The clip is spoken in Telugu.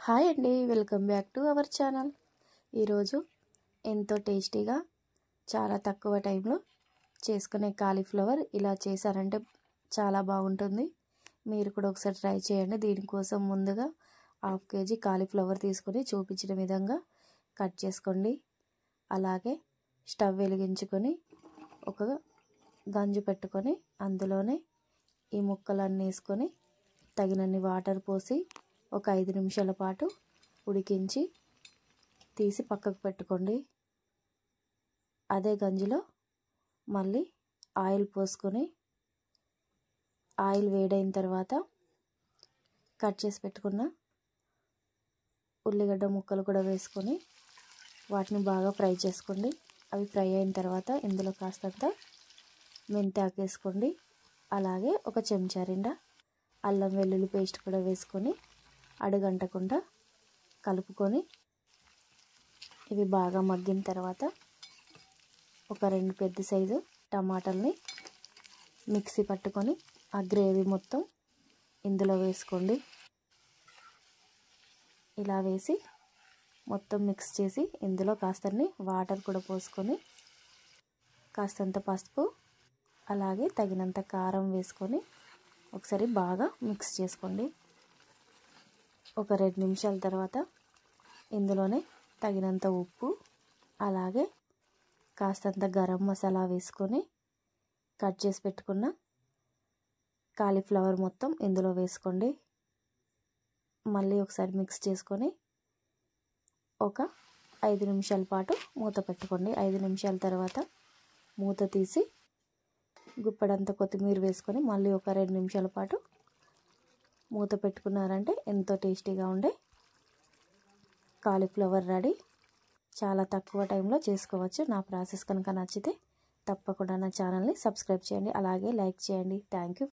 హాయ్ అండి welcome back to our channel ఈరోజు ఎంతో టేస్టీగా చాలా తక్కువ టైంలో చేసుకునే కాలీఫ్లవర్ ఇలా చేశారంటే చాలా బాగుంటుంది మీరు కూడా ఒకసారి ట్రై చేయండి దీనికోసం ముందుగా హాఫ్ కేజీ కాలీఫ్లవర్ తీసుకొని చూపించిన విధంగా కట్ చేసుకోండి అలాగే స్టవ్ వెలిగించుకొని ఒక గంజు పెట్టుకొని అందులోనే ఈ ముక్కలన్నీ వేసుకొని తగినన్ని వాటర్ పోసి ఒక ఐదు నిమిషాల పాటు ఉడికించి తీసి పక్కకు పెట్టుకోండి అదే గంజిలో మళ్ళీ ఆయిల్ పోసుకొని ఆయిల్ వేడైన తర్వాత కట్ చేసి పెట్టుకున్న ఉల్లిగడ్డ ముక్కలు కూడా వేసుకొని వాటిని బాగా ఫ్రై చేసుకోండి అవి ఫ్రై అయిన తర్వాత ఇందులో కాస్తంత మెంతాకు వేసుకోండి అలాగే ఒక చెంచా నిండా అల్లం వెల్లుల్లి పేస్ట్ కూడా వేసుకొని అడుగంటకుండా కలుపుకొని ఇవి బాగా మగ్గిన తర్వాత ఒక రెండు పెద్ద సైజు టమాటాలని మిక్సీ పట్టుకొని ఆ గ్రేవీ మొత్తం ఇందులో వేసుకోండి ఇలా వేసి మొత్తం మిక్స్ చేసి ఇందులో కాస్తన్ని వాటర్ కూడా పోసుకొని కాస్తంత పసుపు అలాగే తగినంత కారం వేసుకొని ఒకసారి బాగా మిక్స్ చేసుకోండి ఒక రెండు నిమిషాల తర్వాత ఇందులోనే తగినంత ఉప్పు అలాగే కాస్తంత గరం మసాలా వేసుకొని కట్ చేసి పెట్టుకున్న కాలీఫ్లవర్ మొత్తం ఇందులో వేసుకోండి మళ్ళీ ఒకసారి మిక్స్ చేసుకొని ఒక ఐదు నిమిషాల పాటు మూత పెట్టుకోండి ఐదు నిమిషాల తర్వాత మూత తీసి గుప్పడంత కొత్తిమీర వేసుకొని మళ్ళీ ఒక రెండు నిమిషాల పాటు మూత పెట్టుకున్నారంటే ఎంతో టేస్టీగా ఉండే కాలీఫ్లవర్ రెడీ చాలా తక్కువ టైంలో చేసుకోవచ్చు నా ప్రాసెస్ కనుక నచ్చితే తప్పకుండా నా ఛానల్ని సబ్స్క్రైబ్ చేయండి అలాగే లైక్ చేయండి థ్యాంక్ యూ